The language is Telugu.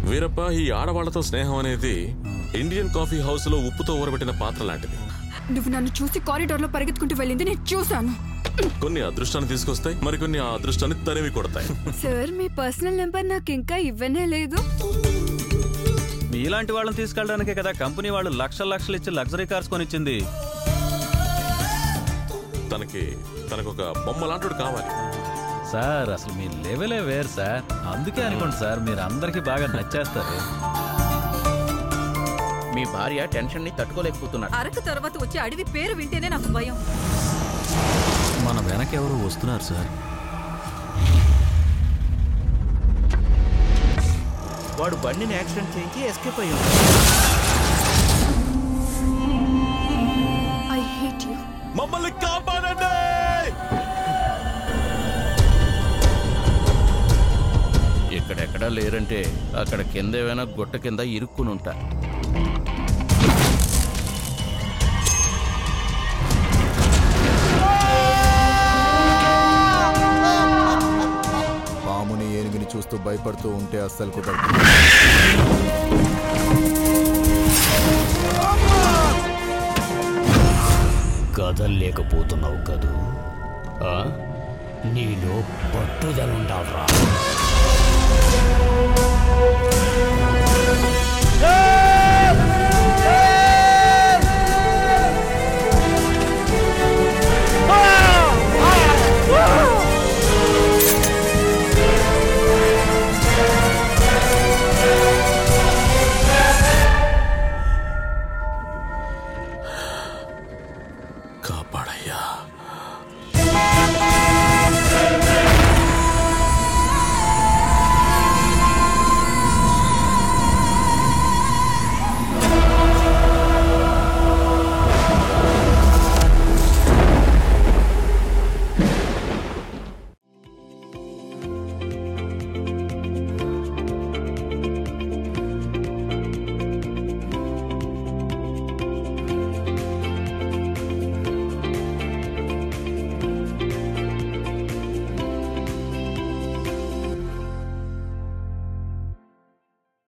వీరప్ప ఈ ఆడవాళ్లతో స్నేహం అనేది ఇండియన్ కాఫీ హౌస్ లో ఉప్పుతో ఊరబెట్టిన పాత్ర లాంటిది నువ్వు నన్ను చూసి కారిడార్ లో పరిగెత్తుకుంటూ వెళ్ళింది నేను చూశాను కొన్ని అదృష్టాన్ని తీసుకొస్తాయి మరికొన్ని ఆ అదృష్టాన్ని తరివి కొడతాయి సార్ మీ పర్సనల్ నెంబర్ నాకు ఇంకా ఇవ్వనే లేదు మీలాంటి వాళ్ళని తీసుకెళ్ళడానికే కదా కంపెనీ వాళ్ళు లక్షల లక్షలు ఇచ్చి లగ్జరీ కార్స్ కొనిచ్చింది తనకి తనకొక బొమ్మ లాంటి కావాలి సార్ అసలు మీ లెవెలే వేరు సార్ అందుకే అనుకోండి సార్ మీరు అందరికీ బాగా నచ్చేస్తారు మీ భార్య టెన్షన్ ని తట్టుకోలేకపోతున్నాడు అరకు తర్వాత వచ్చే అడవి పేరు వింటేనే నాకు భయం మన వెనక ఎవరు వస్తున్నారు సార్ వాడు బండిని యాక్సిడెంట్ చేయించి ఎస్కేప్ అయ్యాడు ఐ హేట్ యూ మమ్మల్ని కాపాడండి ఇక్కడెక్కడా లేరంటే అక్కడ కింద ఏమైనా గుట్ట కింద ఇరుక్కుని ఉంటారు పాముని ఏనుగుని చూస్తూ భయపడుతూ ఉంటే అస్సలు కుదరదు కదల్లేకపోతున్నావు కదూ ఆ? నీలో పట్టుదలుండాలరా